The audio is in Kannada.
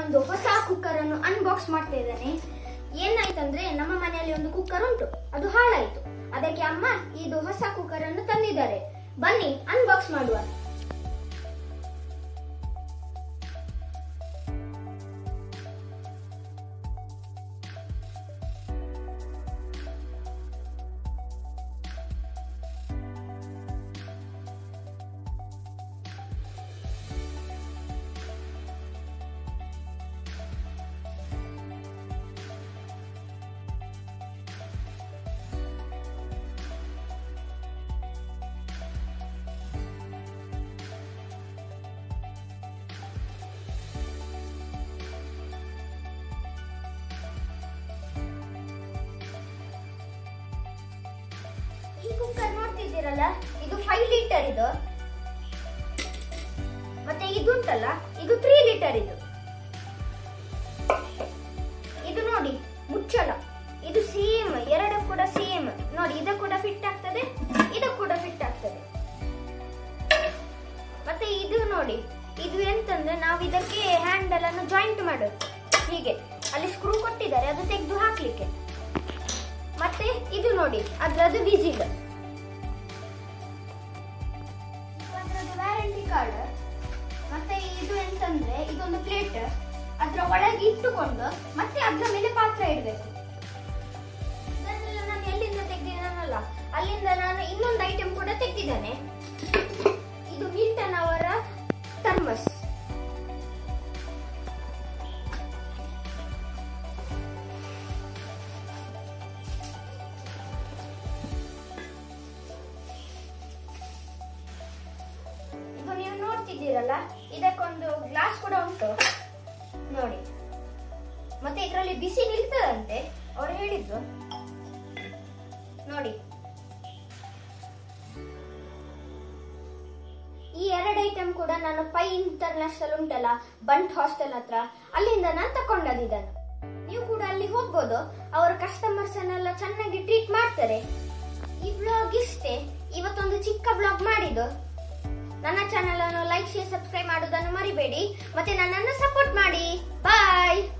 ಒಂದು ಹೊಸ ಕುಕ್ಕರ್ ಅನ್ನು ಅನ್ಬಾಕ್ಸ್ ಮಾಡ್ತಾ ಇದ್ದೇನೆ ಏನಾಯ್ತಂದ್ರೆ ನಮ್ಮ ಮನೆಯಲ್ಲಿ ಒಂದು ಕುಕ್ಕರ್ ಉಂಟು ಅದು ಹಾಳಾಯ್ತು ಅದಕ್ಕೆ ಅಮ್ಮ ಇದು ಹೊಸ ಕುಕ್ಕರ್ ಅನ್ನು ತಂದಿದ್ದಾರೆ ಬನ್ನಿ ಅನ್ಬಾಕ್ಸ್ ಮಾಡುವ ಈ ಕುಕ್ಕರ್ ನೋಡ್ತಿದ್ದೀರಲ್ಲ ಇದು ಫೈವ್ ಲೀಟರ್ ಇದು ಮತ್ತೆ ಇದುಂಟಲ್ಲ ಇದು ತ್ರೀ ಲೀಟರ್ ಇದು ಇದು ನೋಡಿ ಮುಚ್ಚಳ ಇದು ಸೇಮ್ ಎರಡು ಕೂಡ ಸೇಮ್ ನೋಡಿ ಇದು ಕೂಡ ಫಿಟ್ ಆಗ್ತದೆ ಇದು ಕೂಡ ಫಿಟ್ ಆಗ್ತದೆ ಮತ್ತೆ ಇದು ನೋಡಿ ಇದು ಎಂತಂದ್ರೆ ನಾವು ಇದಕ್ಕೆ ಹ್ಯಾಂಡಲ್ ಅನ್ನು ಜಾಯಿಂಟ್ ಮಾಡೋದು ಹೀಗೆ ಅಲ್ಲಿ ಸ್ಕ್ರೂ ಕೊಟ್ಟಿದ್ದಾರೆ ಅದು ತೆಗೆದು ಹಾಕ್ಲಿಕ್ಕೆ ಮತ್ತೆ ಇದು ನೋಡಿ ಅದ್ರದ್ದು ವಿಸಿಲ್ ಅದ್ರದ್ದು ವ್ಯಾರಂಟಿ ಕಾರ್ಡ್ ಮತ್ತೆ ಇದು ಎಂತಂದ್ರೆ ಇದೊಂದು ಪ್ಲೇಟ್ ಅದ್ರ ಒಳಗೆ ಇಟ್ಟುಕೊಂಡು ಮತ್ತೆ ಅದ್ರ ಮೇಲೆ ಪಾತ್ರ ಇಡಬೇಕು ಇದನ್ನೆಲ್ಲ ನಾನು ಎಲ್ಲಿಂದ ತೆಗ್ದಿದ್ದಾನಲ್ಲ ಅಲ್ಲಿಂದ ನಾನು ಇನ್ನೊಂದು ಐಟಮ್ ಕೂಡ ತೆಗ್ದಿದ್ದೇನೆ ಇದು ಮಿಲ್ಟನ್ ಅವರ ಥರ್ಮಸ್ ಇದು ನೀವು ನೋಡ್ತಿದ್ದೀರಲ್ಲ ಇದಕ್ಕೊಂದು ಗ್ಲಾಸ್ ಕೂಡ ಉಂಟು ನೋಡಿ ಮತ್ತೆ ಇದರಲ್ಲಿ ಬಿಸಿ ನಿಲ್ತದಂತೆ ಅವ್ರು ಹೇಳಿದ್ರು ನೋಡಿ ಈ ಎರಡು ಐಟಮ್ ಕೂಡ ನಾನು ಪೈ ಇಂಟರ್ನ್ಯಾಷನಲ್ ಉಂಟಲ್ಲ ಬಂಟ್ ಹಾಸ್ಟೆಲ್ ಹತ್ರ ಅಲ್ಲಿಂದ ನಾನು ತಕೊಂಡದ್ದು ಇದನ್ನು ನೀವು ಕೂಡ ಅಲ್ಲಿ ಹೋಗ್ಬೋದು ಅವರ ಕಸ್ಟಮರ್ಸ್ ಅನ್ನೆಲ್ಲ ಚೆನ್ನಾಗಿ ಟ್ರೀಟ್ ಮಾಡ್ತಾರೆ ಈ ಬ್ಲಾಗ್ ಇಷ್ಟೇ ಇವತ್ತೊಂದು ಚಿಕ್ಕ ಬ್ಲಾಗ್ ಮಾಡಿದ್ದು ನನ್ನ ಚಾನೆಲ್ ಅನ್ನು ಲೈಕ್ ಶೇರ್ ಸಬ್ಸ್ಕ್ರೈಬ್ ಮಾಡೋದನ್ನು ಮರಿಬೇಡಿ ಮತ್ತೆ ನನ್ನನ್ನು ಸಪೋರ್ಟ್ ಮಾಡಿ ಬಾಯ್